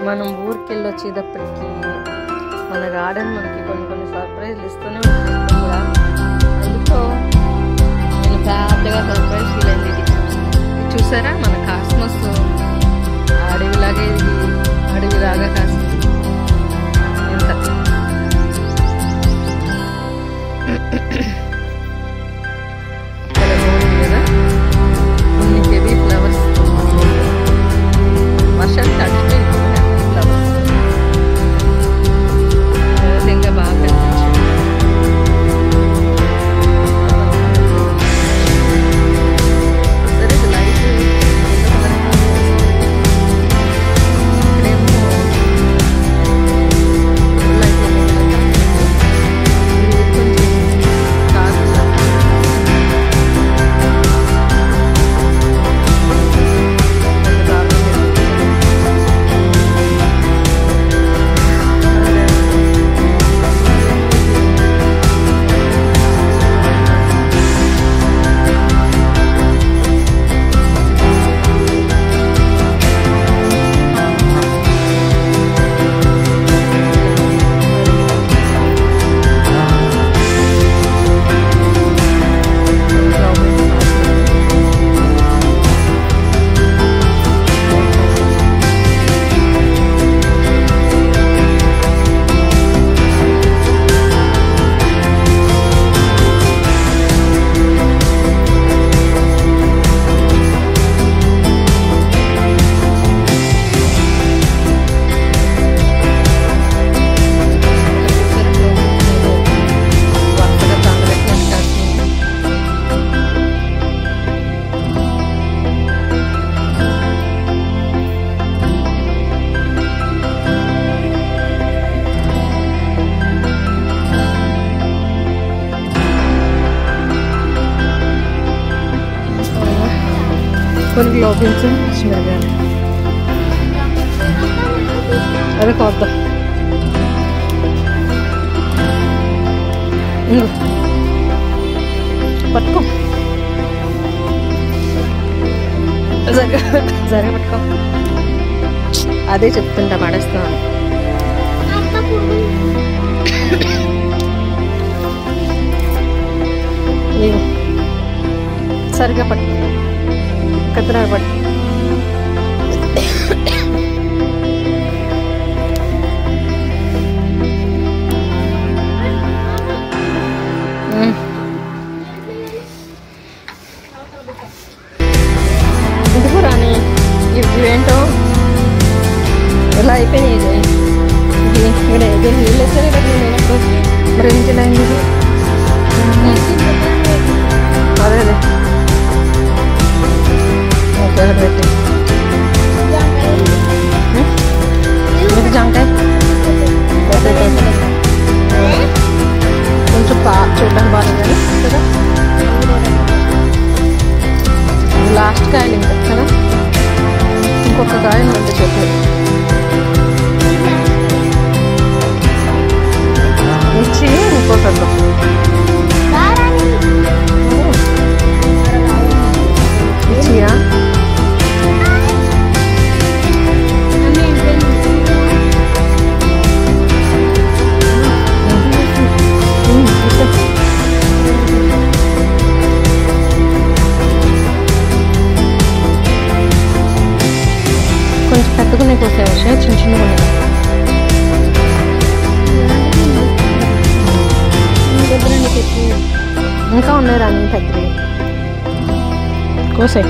మనం ఊరికి వెళ్ళి వచ్చేటప్పటికి మన గార్డెన్ మనకి కొన్ని కొన్ని సర్ప్రైజ్లు ఇస్తూనే ఉంటుంది ఎప్పుడు కూడా అందుకో నేను పెద్దగా సర్ప్రైజ్ ఫీల్ అయింది ఇది ఇది చూసారా మన కాస్మస్ అడవిలాగే ఇది అడవిలాగా కాసింది ఎంత భలే బాగుంది కదా కొన్ని హెవీ ఫ్లవర్స్ వర్షాలు తడిచిపోయి ఫ్లవర్స్ ఇంకా బాగా కనిపించింది సరే ఇది లైట్ ఇక్కడేమో లైట్ ఇది కొంచెం కాదు వరుసగా తండ్రి కాసింది కొన్ని లోపించు పచ్చిమిరకాయలు అది కొద్ద ఇంకో పట్టుకో సరిగా సరిగా పట్టుకో అదే చెప్తుంటా పడేస్తాను ఇగో సరిగా పట్టు కత్తెర పట్టు ఉమ్. ఎందుకు రాని ఇవి ఇవేంటో ఇలా అయిపోయినాయి ఇది ఇది ఇక్కడ ఇది నీళ్ళు వచ్చారు కదా నేను మరి ఏంటి ఇలా అయింది ఇది? అదే అదే ఓకే అక్కడ పెట్టి ఇది జాంకాయ ఓకే, ఓకే. కొంచెం బా చూడడానికి బాగుంది కానీ కదా ఇది లాస్ట్ కాయలు ఇంకా కదా ఇంకొక కాయ ఉంది చెట్టు ఇచ్చి ఇంకోటి వద్దాం ఇచ్చియా ఉమ్, ఇస్తా. కొంచెం పెద్దగానే కోసే విషయం చిన్న చిన్నగా ఉన్నాయి ఇంకా ఉన్నాయి రాని పెద్దవి కోసే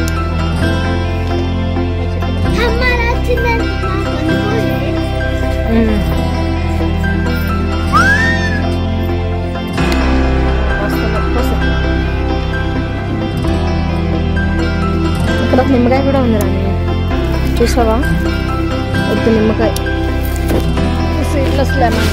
ఇక్కడ ఒక నిమ్మకాయ కూడా ఉంది రాని చూసావా వద్దు నిమ్మకాయ సీడ్లెస్ లెమన్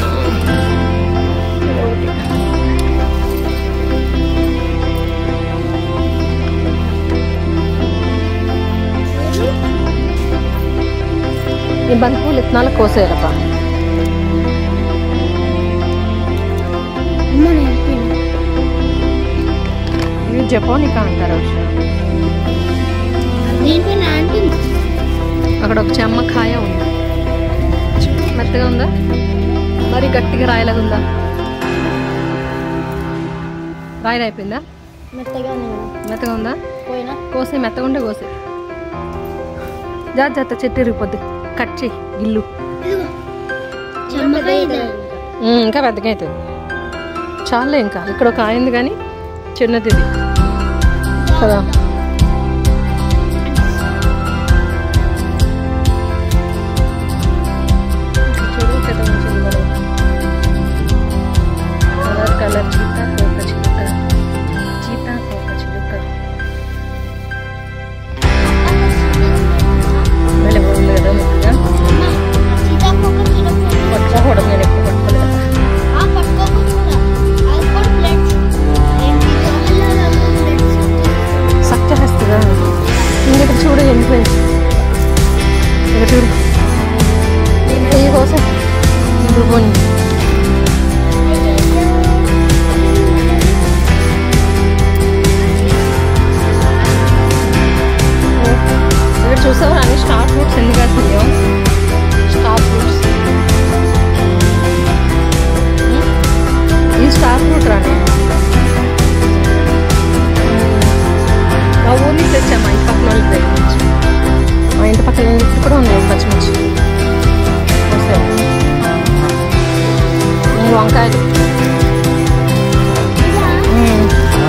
ఈ బంతిపూలు ఇత్తనాలు కోసేయాలప్ప ఇవి జపోనికా అంటారు ఉషా. దీనిపైన ఆంటీ అక్కడ ఒక చెమ్మకాయ ఉంది మెత్తగా ఉందా మరి గట్టిగా రాయలాగా ఉందా రాయలు అయిపోయిందా మెత్తగా ఉంది మేడం మెత్తగా ఉందా పోయినా కోసే మెత్తగా ఉండే కోసే జాగ్రత్త చెట్టు ఇరిగిపోద్ది కట్ చేయి గిల్లు చెమ్మకాయ ఉమ్, ఇంకా పెద్దగా అవుతుంది చాలే ఇంకా ఇక్కడ ఒక ఆయింది కానీ చిన్నది ఇది కదా ఇంకా చూడు పెద్ద మంచిది కూడా. కలర్ కలర్ చీత కోక చిలుక చీత కోక చిలుక మళ్ళీ ఉంది కదా ముక్కగా సీతాకోక చిలుక పట్టుకోకూడదు నేను ఎప్పుడు పట్టుకోలేదు ఆ పట్టుకోకుండా కూడా అది కూడా ప్లేట్స్ ఏంటి ప్లేట్స్ సక్ చేస్తుందా ఇంకొక చూడు ఎండిపోయింది ఇక్కడ చూడు ఈ కోసం ఇప్పుడు పోనీ ఇక్కడ చూసావా అన్ని స్టార్ ఫ్రూట్స్ ఎన్ని కాస్తున్నాయో స్టార్ ఫ్రూట్స్ ఈ స్టార్ ఫ్రూట్ రాని మా ఊరి నుంచి తెచ్చా మా ఇంటి పక్కన వాళ్ళకి దగ్గర నుంచి మా ఇంటి పక్కన ఇంటి కూడా ఉన్నాయి పచ్చిమిర్చి వస్తాయి ఈ వంకాయలు మ్మ్.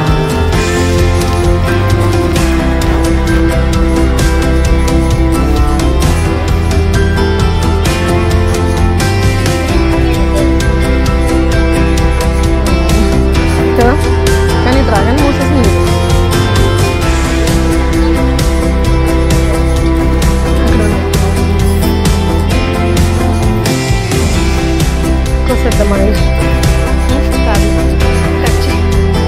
కదా కానీ డ్రాగన్ మూసేసింది అక్కడ ఉంది. కోసేద్దాం మనకి కాదు కట్ చేయి.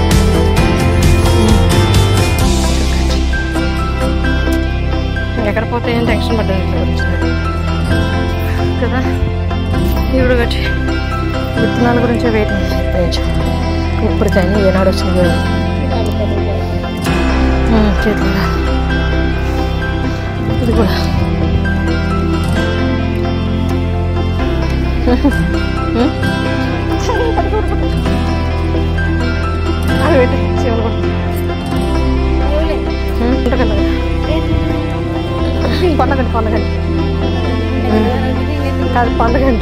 ఎక్కడ పోతే ఏం టెన్షన్ పడ్డాను ఇట్లా గురించి కదా ఇప్పుడు కట్టి విత్తనాల గురించి వెయిటింగ్ ఇప్పుడు కానీ ఏనాడు వచ్చింది కూడా ఉమ్, చేతులు రా. ఇది కూడా ఉమ్. అవి పెట్టు చెవులు కూడా ఉమ్, ఉంటకన్నా పండగండి పండగండి కాదు పండగండి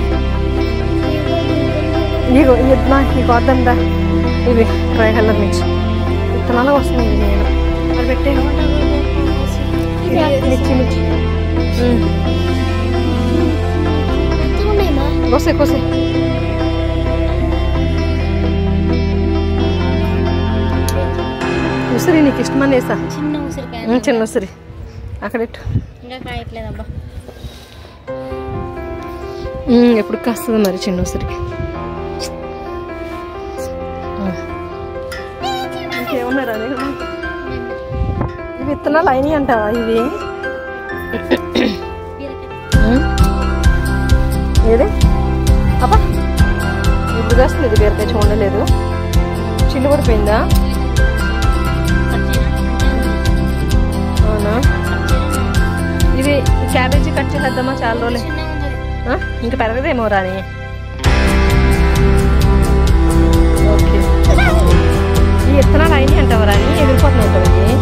నీకు ఇది నా నీకు వద్దందా ఇవి ట్రై కలర్ నుంచి విత్తనాలు వస్తున్నాయి ఇవి నేను అది పెట్టే మిర్చి మిర్చి ఉమ్. కోసే కోసే ఉసిరి నీకు ఇష్టమని వేసా చిన్న ఉసిరికాయ ఉమ్, చిన్న ఉసిరి అక్కడెట్టు ఇంకా కాయట్లేదబ్బా ఉమ్, ఎప్పుడు కాస్తుంది మరి చిన్న ఉసిరి ఉమ్. ఇంకేమున్నారా నీకు? ఇవి విత్తనాలు అయినాయి అంటావా ఇవి ఉమ్. ఏది అబ్బా ఇప్పుడు కాస్తుంది ఇది బీరకాయ చూడలేదు చిల్లు పడిపోయిందా అవునా ఇది క్యాబేజీ కట్ చేసేద్దామా చాలా రోజులే ఆ? ఇంకా పెరగదేమో రాని ఓకే ఈ విత్తనాలు అయినాయి అంటావా రాని ఎగిరిపోతున్నాయి కదా ఇవి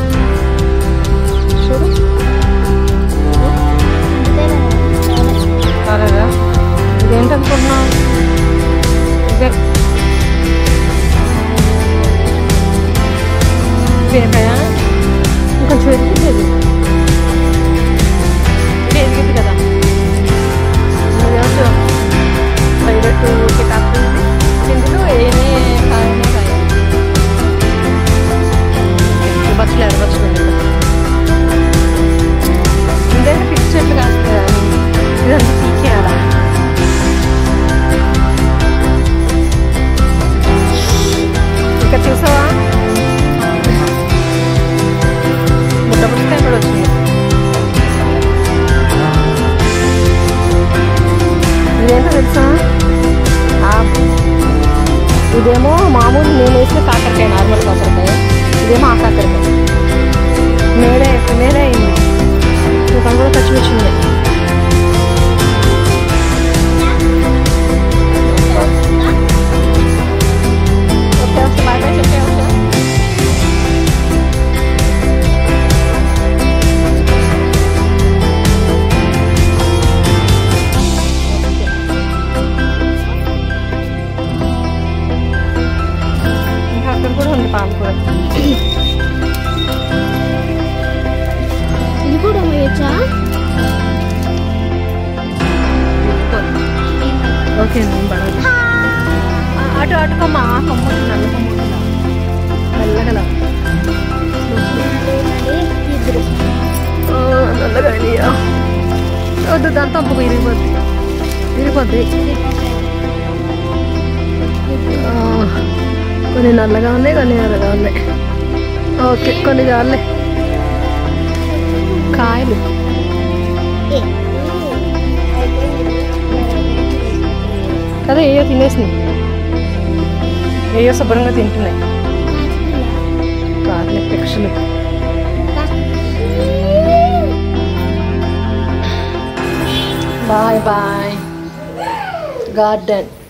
చూడు కాలేదా ఇదేంటనుకుంటున్నావు ఇదే బీరకాయ ఇంకొంచెం ఎదిగింది ఇది ఎదిగింది కదా ఈరోజు డైరెక్ట్ ఊరికి కాస్తుంది ఇందులో ఏమే కాయనే కాయ బస్సులు ఎడబస్సులు ఇదైనా పిచ్చి చెట్లు కాస్తుంది ఇదంతా పీకేయాలా ఇక్కడ చూసావా ముద్ద పుస్తకం కూడా వచ్చింది ఇదేంటో తెలుసా ఆ, ఇదేమో మామూలు నేను వేసిన కాకరకాయ నార్మల్ కాకరకాయ ఇదేమో ఆ కాకరకాయ మేడే మేడే అయింది ఇంకా కూడా పచ్చిమిర్చింది పాన్పుర ఇది కూడా వేయచ్చా ఓకే నేను పడాలి అటు అటుకమ్మా ఆ కొమ్మ నల్ల కొమ్మ నల్లగల ఇద్దరు నల్లగా అయ్యా వద్దు దాంతో ఒక విరిగిపోద్ది విరిగిపోద్ది ఆ, కొన్ని నల్లగా ఉన్నాయి కొన్ని ఎర్రగా ఉన్నాయి ఓకే కొన్ని చాలే కాయలు కదా ఏయో తినేసినాయి ఏయో శుభ్రంగా తింటున్నాయి కాదులే పక్షులు బాయ్ బాయ్ గార్డెన్